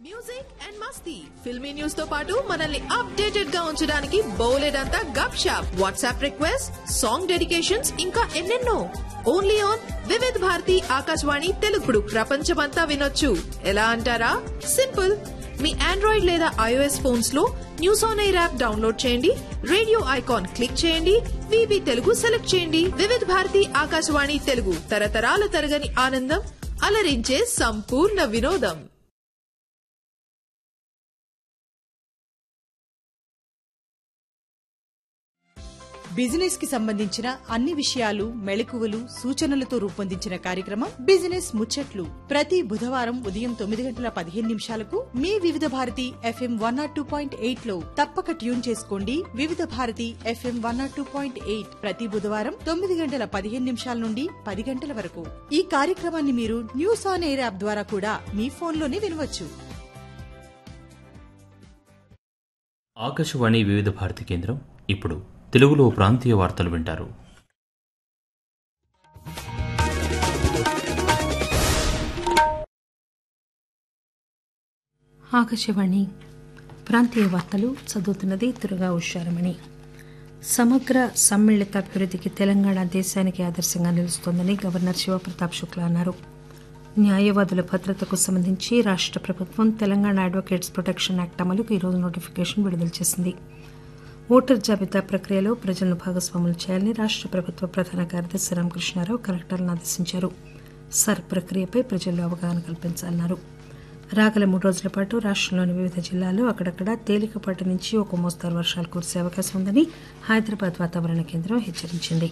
music and మస్తీ filmy news తో పాటు మనల్ని అప్డేటెడ్ గా ఉంచడానికి బౌలెడంతా గప్ షాప్ వాట్సాప్ రిక్వెస్ట్ సాంగ్ డెడికేషన్స్ ఇంకా ఎన్నెన్నో ఓన్లీ ఆన్ వివిధ్ భారతి ఆకాశవాణి తెలుగుడు ప్రపంచమంతా వినొచ్చు ఎలా అంటారా సింపుల్ మీ ఆండ్రాయిడ్ లేదా ఐఓఎస్ ఫోన్స్ లో news on air app download చేయండి రేడియో ఐకాన్ క్లిక్ చేయండి వివి తెలుగు సెలెక్ట్ చేయండి వివిధ భారతి ఆకాశవాణి తెలుగు తరతరాల తరగని ఆనందం అలరించే సంపూర్ణ వినోదం బిజినెస్ కి సంబంధించిన అన్ని విషయాలు మెళకువలు సూచనలతో రూపొందించిన కార్యక్రమం బిజినెస్ ముచ్చట్లు ప్రతి బుధవారం ఉదయం తొమ్మిది గంటల పదిహేను నిమిషాలకు మీ Vividh Bharati FM one nought two point eight లో తప్పక ట్యూన్ చేసుకోండి Vividh Bharati FM one nought two point eight ప్రతి బుధవారం తొమ్మిది గంటల పదిహేను నిమిషాల నుండి పది గంటల వరకు ఈ కార్యక్రమాన్ని మీరు న్యూస్ ఆన్ ఎయిర్ యాప్ ద్వారా కూడా మీ ఫోన్లోనే వినవచ్చు ఆకాశవాణి వివిధ భారతి కేంద్రం ఇప్పుడు తెలుగులో ప్రాంతీయ వార్తలు వింటారు ఆకాశవాణి ప్రాంతీయ వార్తలు చదువుతున్నది దుర్గా ఉషారమణి సమగ్ర సమ్మిళిత అభివృద్ధికి తెలంగాణ దేశానికి ఆదర్శంగా నిలుస్తోందని గవర్నర్ శివప్రతాప్ శుక్లా అన్నారు న్యాయవాదుల భద్రతకు సంబంధించి రాష్ట్ర ప్రభుత్వం తెలంగాణ అడ్వకేట్స్ ప్రొటెక్షన్ యాక్ట్ అమలుకు ఈరోజు నోటిఫికేషన్ విడుదల చేసింది ఓటర్ జాబితా ప్రక్రియలో ప్రజలను భాగస్వాములు చేయాలని రాష్ట్ర ప్రభుత్వ ప్రధాన కార్యదర్శి రామకృష్ణారావు కలెక్టర్లను ఆదేశించారు సర్ ప్రక్రియపై ప్రజల్లో అవగాహన కల్పించాలన్నారు రాగల మూడు రోజుల పాటు రాష్ట్రంలోని వివిధ జిల్లాల్లో అక్కడక్కడ తేలికపాటి నుంచి ఒక మోస్తారు వర్షాలు కురిసే అవకాశం ఉందని హైదరాబాద్ వాతావరణ కేంద్రం హెచ్చరించింది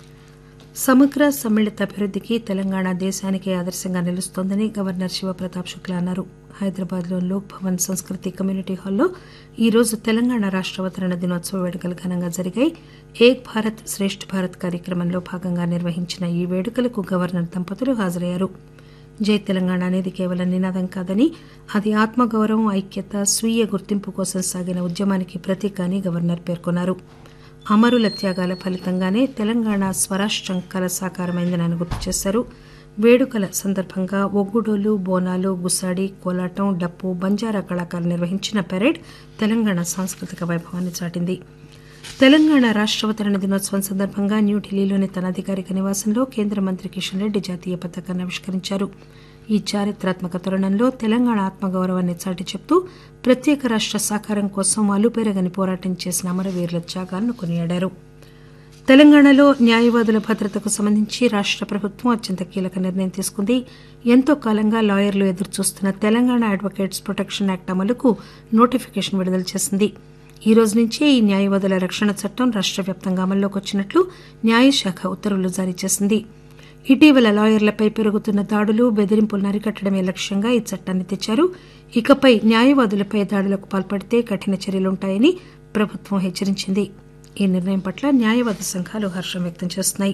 సమగ్ర సమ్మిళిత అభివృద్ధికి తెలంగాణ దేశానికి ఆదర్శంగా నిలుస్తోందని గవర్నర్ శివప్రతాప్ శుక్లా అన్నారు హైదరాబాద్లోని లోక్ భవన్ సంస్కృతి కమ్యూనిటీ హాల్లో ఈ రోజు తెలంగాణ రాష్ట్ర అవతరణ దినోత్సవ వేడుకలు ఘనంగా జరిగాయి ఏక్ భారత్ శ్రేష్ఠ భారత్ కార్యక్రమంలో భాగంగా నిర్వహించిన ఈ వేడుకలకు గవర్నర్ దంపతులు హాజరయ్యారు జై తెలంగాణ అనేది కేవలం నినాదం కాదని అది ఆత్మగౌరవం ఐక్యత స్వీయ గుర్తింపు కోసం సాగిన ఉద్యమానికి ప్రతీక అని గవర్నర్ పేర్కొన్నారు అమరుల త్యాగాల ఫలితంగానే తెలంగాణ స్వరాష్ట్రం కల సాకారమైందని ఆయన గుర్తు చేశారు వేడుకల సందర్భంగా ఒగ్గుడోలు బోనాలు గుసాడి కోలాటం డప్పు బంజారా కళాకారులు నిర్వహించిన పెరేడ్ తెలంగాణ సాంస్కృతిక వైభవాన్ని చాటింది తెలంగాణ రాష్ట్రావతరణ దినోత్సవం సందర్భంగా న్యూఢిల్లీలోని తన అధికారిక నివాసంలో కేంద్ర మంత్రి కిషన్ రెడ్డి జాతీయ పతాకాన్ని ఆవిష్కరించారు ఈ చారిత్రాత్మక తరుణంలో తెలంగాణ ఆత్మగౌరవాన్ని చాటి చెప్తూ ప్రత్యేక రాష్ట్ర సాకారం కోసం అలుపెరగని పోరాటం చేసిన అమరవీరుల త్యాగాలను కొనియాడారు తెలంగాణలో న్యాయవాదుల భద్రతకు సంబంధించి రాష్ట్ర ప్రభుత్వం అత్యంత కీలక నిర్ణయం తీసుకుంది ఎంతో కాలంగా లాయర్లు ఎదురుచూస్తున్న తెలంగాణ అడ్వకేట్స్ ప్రొటెక్షన్ యాక్ట్ అమలుకు నోటిఫికేషన్ విడుదల చేసింది ఈ రోజు నుంచే ఈ న్యాయవాదుల రక్షణ చట్టం రాష్ట్ర వ్యాప్తంగా అమల్లోకి వచ్చినట్లు న్యాయశాఖ ఉత్తర్వులు జారీ చేసింది ఇటీవల లాయర్లపై పెరుగుతున్న దాడులు బెదిరింపులను అరికట్టడమే లక్ష్యంగా ఈ చట్టాన్ని తెచ్చారు ఇకపై న్యాయవాదులపై దాడులకు పాల్పడితే కఠిన చర్యలుంటాయని ప్రభుత్వం హెచ్చరించింది ఈ నిర్ణయం పట్ల న్యాయవాద సంఘాలు హర్షం వ్యక్తం చేస్తున్నాయి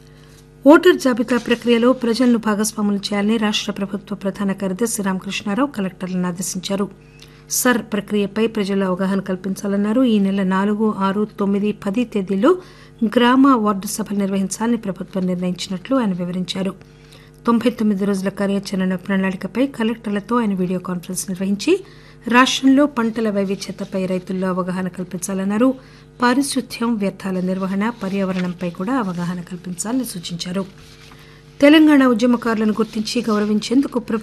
ఓటర్ జాబితా ప్రక్రియలో ప్రజలను భాగస్వాములు చేయాలని రాష్ట్ర ప్రభుత్వ ప్రధాన కార్యదర్శి రామకృష్ణారావు కలెక్టర్లను ఆదేశించారు సర్ ప్రక్రియపై ప్రజల్లో అవగాహన కల్పించాలన్నారు ఈ నెల నాలుగు ఆరు తొమ్మిది పది తేదీల్లో గ్రామ వార్డు సభలు నిర్వహించాలని ప్రభుత్వం నిర్ణయించినట్లు ఆయన వివరించారు తొంభై తొమ్మిది రోజుల కార్యాచరణ ప్రణాళికపై కలెక్టర్లతో ఆయన వీడియో కాన్ఫరెన్స్ నిర్వహించి రాష్ట్రంలో పంటల వైవిధ్యతపై రైతుల్లో అవగాహన కల్పించాలన్నారు పారిశుద్ధ్యం వ్యర్థాల నిర్వహణ పర్యావరణంపై కూడా అవగాహన కల్పించాలని సూచించారు తెలంగాణ ఉద్యమకారులను గుర్తించి గౌరవించేందుకు